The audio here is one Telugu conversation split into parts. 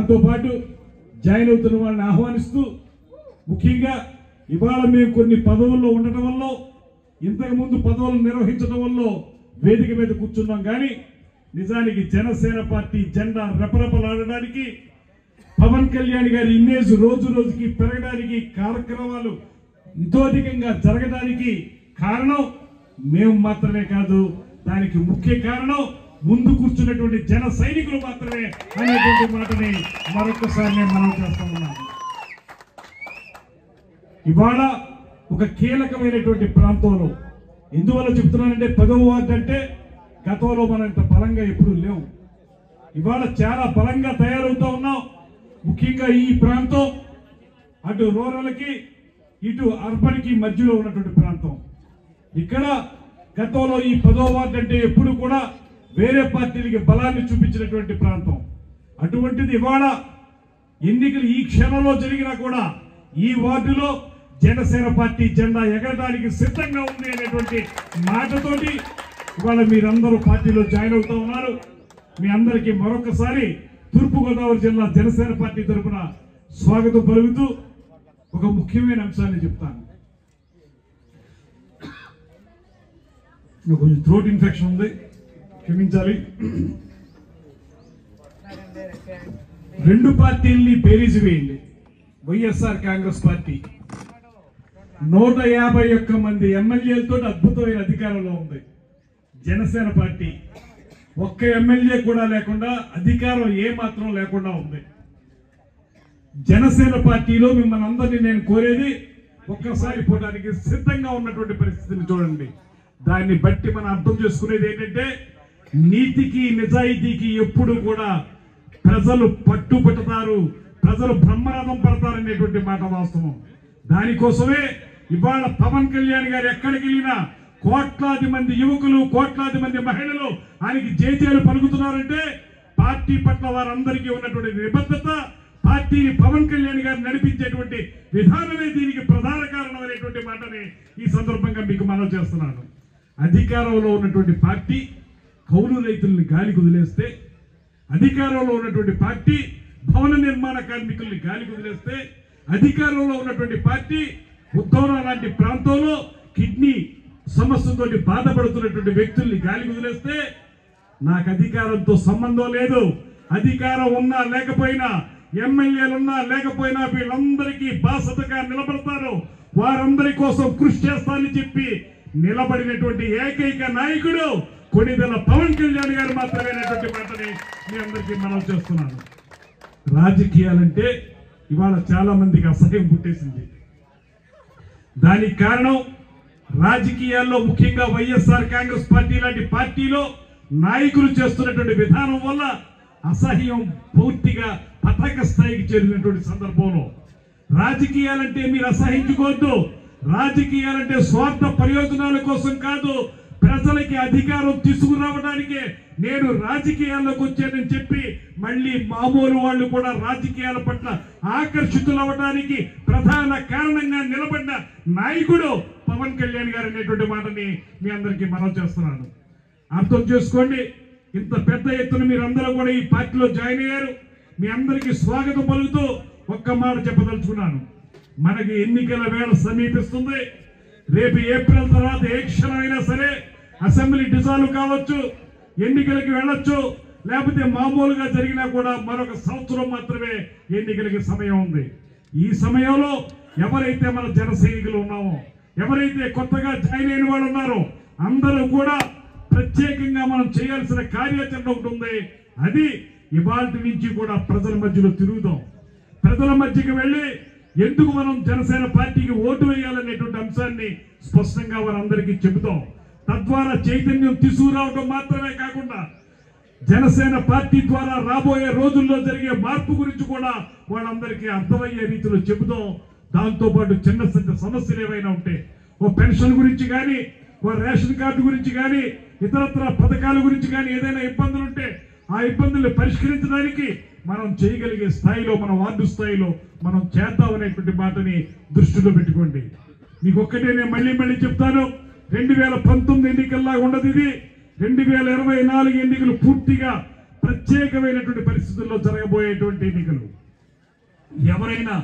దాంతోపాటు జాయిన్ అవుతున్న వాళ్ళని ఆహ్వానిస్తూ ముఖ్యంగా ఇవాళ మేము కొన్ని పదవుల్లో ఉండటం వల్ల ఇంతకు ముందు పదవులు నిర్వహించడం వల్ల వేదిక మీద కూర్చున్నాం కానీ నిజానికి జనసేన పార్టీ జెండా రెపరెపలాడడానికి పవన్ కళ్యాణ్ గారి ఇమేజ్ రోజు రోజుకి పెరగడానికి కార్యక్రమాలు ఇతోధికంగా జరగడానికి కారణం మేము మాత్రమే కాదు దానికి ముఖ్య కారణం ముందు కూర్చున్నటువంటి జన సైనికులు మాత్రమే అనేటువంటి మాటని మరొకసారి నేను మనం చేస్తా ఉన్నాను ఇవాళ ఒక కీలకమైనటువంటి ప్రాంతంలో ఎందువల్ల చెప్తున్నానంటే పదవ వార్డు అంటే గతంలో మనం ఇంత బలంగా ఎప్పుడూ లేవు ఇవాళ చాలా బలంగా తయారవుతా ఉన్నాం ముఖ్యంగా ఈ ప్రాంతం అటు రూరల్కి ఇటు అర్బన్కి మధ్యలో ఉన్నటువంటి ప్రాంతం ఇక్కడ గతంలో ఈ పదో వార్డు అంటే ఎప్పుడు కూడా వేరే పార్టీలకి బలాన్ని చూపించినటువంటి ప్రాంతం అటువంటిది ఇవాళ ఎన్నికలు ఈ క్షణంలో జరిగినా కూడా ఈ వార్డులో జనసేన పార్టీ జెండా ఎగరడానికి సిద్ధంగా ఉంది అనేటువంటి మాటతోటి ఇవాళ మీరందరూ పార్టీలో జాయిన్ అవుతా ఉన్నారు మీ అందరికీ మరొకసారి తూర్పుగోదావరి జిల్లా జనసేన పార్టీ తరఫున స్వాగతం పలుకుతూ ఒక ముఖ్యమైన అంశాన్ని చెప్తాను నాకు కొంచెం థ్రోట్ ఇన్ఫెక్షన్ ఉంది క్షమించాలి రెండు పార్టీల్ని బేరీజు వేయండి వైఎస్ఆర్ కాంగ్రెస్ పార్టీ నూట యాభై ఒక్క మంది ఎమ్మెల్యేలతో అద్భుతమైన అధికారంలో ఉంది జనసేన పార్టీ ఒక్క ఎమ్మెల్యే కూడా లేకుండా అధికారం ఏ మాత్రం లేకుండా ఉంది జనసేన పార్టీలో మిమ్మల్ని అందరినీ నేను కోరేది ఒక్కసారి పోవడానికి సిద్ధంగా ఉన్నటువంటి పరిస్థితిని చూడండి దాన్ని బట్టి మనం అర్థం చేసుకునేది ఏంటంటే నీతికి నిజాయితీకి ఎప్పుడు కూడా ప్రజలు పట్టుబట్టుతారు ప్రజలు బ్రహ్మరథం పడతారనేటువంటి మాట వాస్తవం దానికోసమే ఇవాళ పవన్ కళ్యాణ్ గారు ఎక్కడికి వెళ్ళినా కోట్లాది మంది యువకులు కోట్లాది మంది మహిళలు ఆయనకి జేజేలు పలుకుతున్నారంటే పార్టీ పట్ల వారందరికీ ఉన్నటువంటి నిబద్ధత పార్టీని పవన్ కళ్యాణ్ గారు నడిపించేటువంటి విధానమే దీనికి ప్రధాన కారణం అనేటువంటి మాటని ఈ సందర్భంగా మీకు మనం చేస్తున్నాను అధికారంలో ఉన్నటువంటి పార్టీ కౌలు రైతుల్ని గాలికి వదిలేస్తే అధికారంలో ఉన్నటువంటి పార్టీ భవన నిర్మాణ కార్మికుల్ని గాలికి వదిలేస్తే అధికారంలో ఉన్నటువంటి పార్టీ ఉద్దవన లాంటి ప్రాంతంలో కిడ్నీ సమస్యతో బాధపడుతున్నటువంటి వ్యక్తుల్ని గాలికి వదిలేస్తే నాకు అధికారంతో సంబంధం లేదు అధికారం ఉన్నా లేకపోయినా ఎమ్మెల్యేలు ఉన్నా లేకపోయినా వీళ్ళందరికీ బాసతగా నిలబడతారు వారందరి కోసం కృషి చేస్తానని చెప్పి నిలబడినటువంటి ఏకైక నాయకుడు కొణిదెల పవన్ కళ్యాణ్ గారు మాత్రమేనటువంటి మాటని మీ అందరికీ మనం చేస్తున్నాను రాజకీయాలంటే ఇవాళ చాలా మందికి అసహ్యం పుట్టేసింది దానికి కారణం రాజకీయాల్లో ముఖ్యంగా వైఎస్ఆర్ కాంగ్రెస్ పార్టీ లాంటి పార్టీలో నాయకులు చేస్తున్నటువంటి విధానం వల్ల అసహ్యం పూర్తిగా పతాక స్థాయికి చేరినటువంటి సందర్భంలో రాజకీయాలంటే మీరు అసహించుకోవద్దు రాజకీయాలంటే స్వార్థ ప్రయోజనాల కోసం కాదు ప్రజలకి అధికారం తీసుకురావడానికే నేను రాజకీయాల్లోకి వచ్చానని చెప్పి మళ్ళీ మామూలు వాళ్ళు కూడా రాజకీయాల పట్ల ఆకర్షితులవ్వడానికి ప్రధాన కారణంగా నిలబడిన నాయకుడు పవన్ కళ్యాణ్ గారు అనేటువంటి మాటని మీ అందరికీ మనం చేస్తున్నాను అర్థం చేసుకోండి ఇంత పెద్ద ఎత్తున మీరందరూ కూడా ఈ పార్టీలో జాయిన్ అయ్యారు మీ అందరికీ స్వాగతం పలుకుతూ ఒక్క మాట చెప్పదలుచుకున్నాను మనకి ఎన్నికల వేళ సమీపిస్తుంది రేపు ఏప్రిల్ తర్వాత ఏ క్షణమైనా సరే అసెంబ్లీ డిజాల్వ్ కావచ్చు ఎన్నికలకి వెళ్ళొచ్చు లేకపోతే మామూలుగా జరిగినా కూడా మరొక సంవత్సరం మాత్రమే ఎన్నికలకి సమయం ఉంది ఈ సమయంలో ఎవరైతే మన జన సైనికులు ఉన్నామో ఎవరైతే కొత్తగా జాయిన్ అయిన వాళ్ళు ఉన్నారో అందరూ కూడా ప్రత్యేకంగా మనం చేయాల్సిన కార్యాచరణ ఒకటి ఉంది అది ఇవాళ నుంచి కూడా ప్రజల మధ్యలో తిరుగుదాం ప్రజల మధ్యకి వెళ్ళి ఎందుకు మనం జనసేన పార్టీకి ఓటు వేయాలనేటువంటి అంశాన్ని స్పష్టంగా వారందరికీ చెబుతాం తద్వారా చైతన్యం తీసుకురావడం మాత్రమే కాకుండా జనసేన పార్టీ ద్వారా రాబోయే రోజుల్లో జరిగే మార్పు గురించి కూడా వాళ్ళందరికీ అర్థమయ్యే రీతిలో చెబుతాం దాంతో పాటు చిన్న చిన్న సమస్యలు ఏవైనా ఉంటే ఓ పెన్షన్ గురించి కానీ ఓ రేషన్ కార్డు గురించి కానీ ఇతరత్ర పథకాల గురించి కానీ ఏదైనా ఇబ్బందులు ఉంటే ఆ ఇబ్బందుల్ని పరిష్కరించడానికి మనం చేయగలిగే స్థాయిలో మన వార్డు స్థాయిలో మనం చేద్దాం అనేటువంటి మాటని దృష్టిలో పెట్టుకోండి మీకు ఒక్కటే నేను మళ్ళీ మళ్ళీ చెప్తాను రెండు వేల పంతొమ్మిది ఎన్నికల్లా ఉండదు ఇది రెండు వేల ఇరవై నాలుగు ఎన్నికలు పూర్తిగా ప్రత్యేకమైనటువంటి పరిస్థితుల్లో జరగబోయేటువంటి ఎన్నికలు ఎవరైనా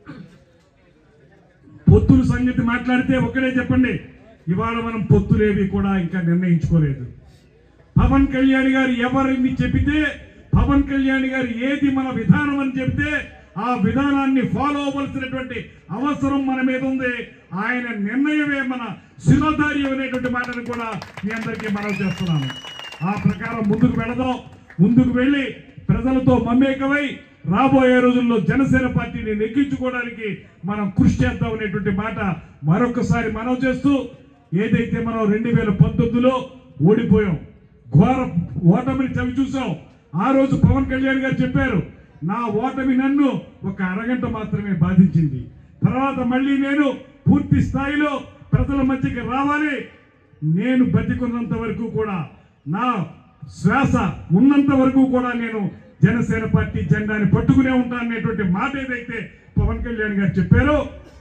పొత్తుల సంగతి మాట్లాడితే ఒకటే చెప్పండి ఇవాళ మనం పొత్తులేవి కూడా ఇంకా నిర్ణయించుకోలేదు పవన్ కళ్యాణ్ గారు ఎవరిని చెబితే పవన్ కళ్యాణ్ గారు ఏది మన విధానం అని చెబితే ఆ విధానాన్ని ఫాలో అవ్వాల్సినటువంటి అవసరం మన మీద ఉంది ఆయన నిర్ణయమే మన శిరోధార్యం అనేటువంటి మాటను కూడా మీ అందరికీ మనవి చేస్తున్నాను ఆ ప్రకారం ముందుకు వెళదాం ముందుకు వెళ్ళి ప్రజలతో మమేకమై రాబోయే రోజుల్లో జనసేన పార్టీని నెగ్గించుకోవడానికి మనం కృషి చేద్దాం అనేటువంటి మాట మరొకసారి మనం చేస్తూ ఏదైతే మనం రెండు వేల పంతొమ్మిదిలో ఓడిపోయాం ఘోర ఓటమిని చవి చూసాం ఆ రోజు పవన్ కళ్యాణ్ గారు చెప్పారు నా ఓటమి నన్ను ఒక అరగంట మాత్రమే బాధించింది తర్వాత మళ్ళీ నేను పూర్తి స్థాయిలో ప్రజల మధ్యకి రావాలి నేను బతికున్నంత వరకు కూడా నా శ్వాస ఉన్నంత వరకు కూడా నేను జనసేన పార్టీ జెండాని పట్టుకునే ఉంటాను అనేటువంటి మాట ఏదైతే పవన్ కళ్యాణ్ గారు చెప్పారో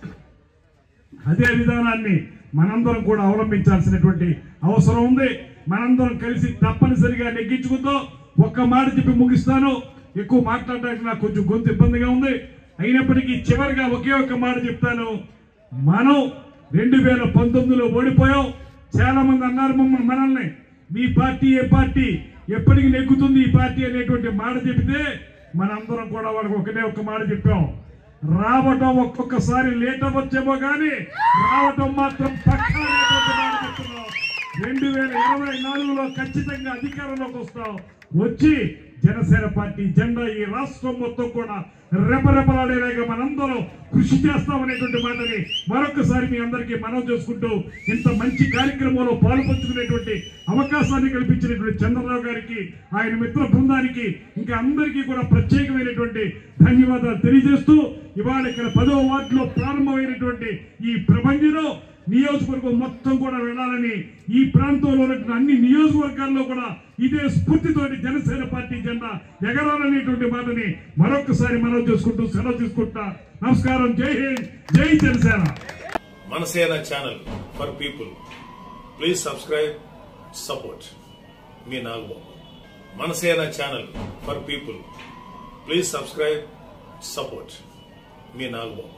అదే విధానాన్ని మనందరం కూడా అవలంబించాల్సినటువంటి అవసరం ఉంది మనందరం కలిసి తప్పనిసరిగా నెగ్గించుకుందాం ఒక్క మాట చెప్పి ముగిస్తాను ఎక్కువ మాట్లాడడానికి నాకు కొంచెం గొంతు ఇబ్బందిగా ఉంది అయినప్పటికీ చివరిగా ఒకే ఒక్క మాట చెప్తాను మనం రెండు వేల పంతొమ్మిదిలో ఓడిపోయాం చాలా మంది అన్నారు మమ్మల్ని మనల్ని మీ పార్టీ ఏ పార్టీ ఎప్పటికి నెగ్గుతుంది ఈ పార్టీ అనేటువంటి మాట చెబితే మనందరం కూడా వాళ్ళకి ఒకటే ఒక్క మాట చెప్పాం రావటం ఒక్కొక్కసారి లేట్ అవ్వచ్చేమో కానీ రావటం మాత్రం పక్కా అనేటువంటి మాట చెప్తున్నాం రెండు వేల ఇరవై నాలుగులో ఖచ్చితంగా అధికారంలోకి వస్తాం వచ్చి జనసేన పార్టీ జెండా ఈ రాష్ట్రం మొత్తం కూడా రెపరెపలాడేలాగా మనందరం కృషి చేస్తామనేటువంటి మాటని మరొకసారి మీ అందరికీ మనం చేసుకుంటూ ఇంత మంచి కార్యక్రమంలో పాల్పంచుకునేటువంటి అవకాశాన్ని కల్పించినటువంటి చంద్రరావు గారికి ఆయన మిత్ర బృందానికి ఇంకా అందరికీ కూడా ప్రత్యేకమైనటువంటి ధన్యవాదాలు తెలియజేస్తూ ఇవాళ ఇక్కడ పదవ వార్డులో ప్రారంభమైనటువంటి ఈ ప్రపంచంలో నియోజకవర్గం మొత్తం కూడా వెళ్ళాలని ఈ ప్రాంతంలో ఉన్నటువంటి అన్ని నియోజకవర్గాల్లో కూడా ఇదే స్ఫూర్తితోటి జనసేన పార్టీ జెండా ఎగరాలనేటువంటి మాటని మరొకసారి మనం చేసుకుంటూ సెలవు తీసుకుంటా నమస్కారం జై హింద్ జై Janasena Manasena channel for people please subscribe support మీ Nagababu Manasena channel for people please subscribe support మీ నాగబాబు